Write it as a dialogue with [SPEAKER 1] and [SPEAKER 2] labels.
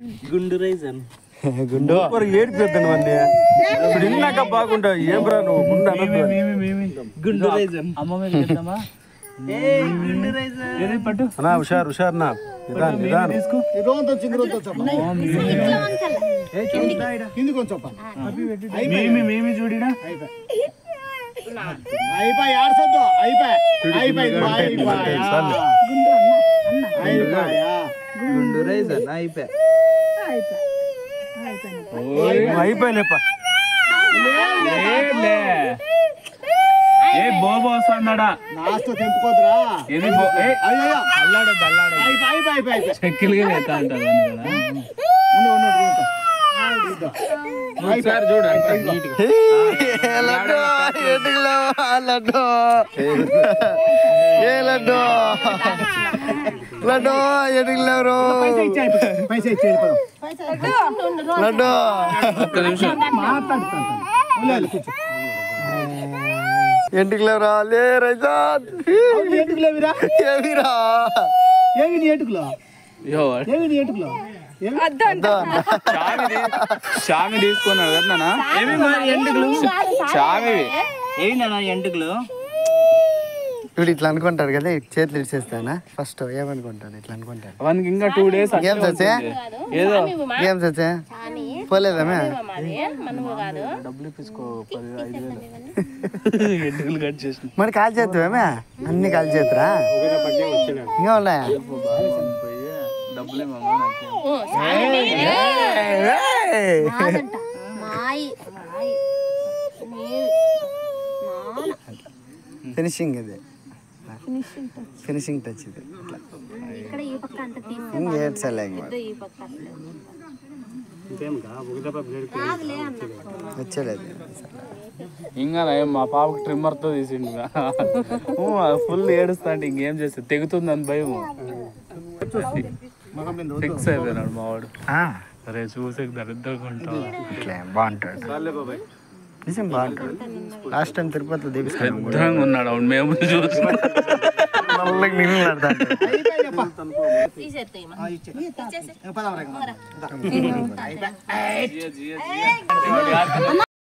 [SPEAKER 1] గుండు రైజన్
[SPEAKER 2] గుండు
[SPEAKER 3] ఏడిపోతాను అన్నీ ఇప్పుడు ఇన్నాక బాగుంటావు ఏం రా నువ్వు గుండు అనొద్దు.
[SPEAKER 1] గుండు రైజన్
[SPEAKER 4] అమ్మ మీద చేద్దామా
[SPEAKER 1] ఏ గుండు రైజన్
[SPEAKER 4] ఏది పట్టు
[SPEAKER 3] అన్నా హుషారు హుషారు నా నిదాన్ నిదాన్
[SPEAKER 4] తీసుకో
[SPEAKER 5] కింది కొంచెం
[SPEAKER 4] మేమి మేమి చూడినా
[SPEAKER 5] అయిపోయి ఆడసద్దు అయిపోయి అయిపోయి అయిపోయి అయిపోయా
[SPEAKER 1] గుండు రైజన్ అయిపోయా
[SPEAKER 3] అయిపోయినాపా
[SPEAKER 4] లే ఏ బోబో వస్తున్నాడా
[SPEAKER 5] లాస్ట్ తెంపుకోదురా
[SPEAKER 4] ఏది బో ఏ
[SPEAKER 5] అయ్యో
[SPEAKER 4] అల్లాడద్దు అల్లాడద్దు
[SPEAKER 5] అయిపోయి అయిపోయి అయిపోయి అయిపోయి
[SPEAKER 4] చెక్కిలుగా ఎత్తా అంటారు అని కదా
[SPEAKER 5] ఉండు ఉండు ఉండు, ఉండు. ఇద్దా.
[SPEAKER 1] ఒకసారి చూడు అంతా నీట్గా
[SPEAKER 2] లడ్డు ఎటుకులో లడ్డు ఏ లడ్డు లడ్డు ఎటుకులేరు
[SPEAKER 5] పైసా ఇచ్చి అయిపోయి పైసా ఇచ్చి వెళ్ళిపోదాం
[SPEAKER 2] లడ్డు
[SPEAKER 1] ఒక్క నిమిషం
[SPEAKER 5] మాట్లాడుతాను ఉండు, ఉండు, కూర్చో
[SPEAKER 2] ఎంటుకులేరా లే రైజాన్
[SPEAKER 5] అవును, ఏటుకు లేవిరా
[SPEAKER 2] ఏమిరా
[SPEAKER 5] ఏవి నీ ఏటుకులో
[SPEAKER 4] యో
[SPEAKER 5] ఏవి నీ ఏటుకులో ఏవి
[SPEAKER 4] చామి చామి తీసుకున్నాడు కదా నాన్న
[SPEAKER 1] ఏమి మరి ఎంటుకలు
[SPEAKER 4] చామి
[SPEAKER 1] ఏమి నాన్న ఎంటుకలు
[SPEAKER 2] ఇప్పుడు ఇట్లా అనుకుంటారు కదా ఈ చేతులు ఇచ్చేస్తానా ఫస్ట్ ఏమనుకుంటాను ఇట్లా అనుకుంటాను
[SPEAKER 4] వానికి ఇంకా టూ డేస్
[SPEAKER 2] ఏం చచ్చే
[SPEAKER 4] ఏదో
[SPEAKER 2] ఏం చచ్చే పోలేదమే
[SPEAKER 4] డబ్బులు ఇప్పించుకో పది ఐదు వేలు ఎంటుకలు కట్ చేసిన
[SPEAKER 2] మరి కాల్ చేద్దామే అన్ని కాల్ చేతురా ఇంకా ఉన్నాయా
[SPEAKER 4] డబ్బులేమమ్మా నాకు
[SPEAKER 2] ఏయ్!
[SPEAKER 6] కాదంట మాయి మాయి
[SPEAKER 2] ఫినిషింగ్ ఇది ఫినిషింగ్ టచ్ ఇది ఇట్లా
[SPEAKER 6] ఇక్కడ ఈ పక్క అంత తీసి
[SPEAKER 2] ఇంకేడ్చలే
[SPEAKER 6] ఈ పక్క కాదులే అన్న
[SPEAKER 2] వచ్చేలేదు
[SPEAKER 4] ఇంకా నయం మా పాపకు ట్రిమ్మర్ తో తీసిండు ఫుల్ ఏడుస్తా అంటే ఇంకేం చేస్తే తెగుతుందని భయం ఫిక్స్ అయిపోయినాడు మా వాడు అరే చూసే దరిద్రంగా ఉంటాం
[SPEAKER 2] ఇట్లా బాగుంటాడు నిజం బాగుంటాడు లాస్ట్ టైం తిరుపతిలో దీపిస్తాను
[SPEAKER 4] దరిద్రంగా ఉన్నాడు అవును మేము చూసి
[SPEAKER 2] నల్లగా నీళ్ళు పడతాడు
[SPEAKER 6] తీసేస్తాయి
[SPEAKER 5] ఆ, ఇచ్చే. పదాం రా, ఇంకా.
[SPEAKER 4] జియ, జియ, జియ.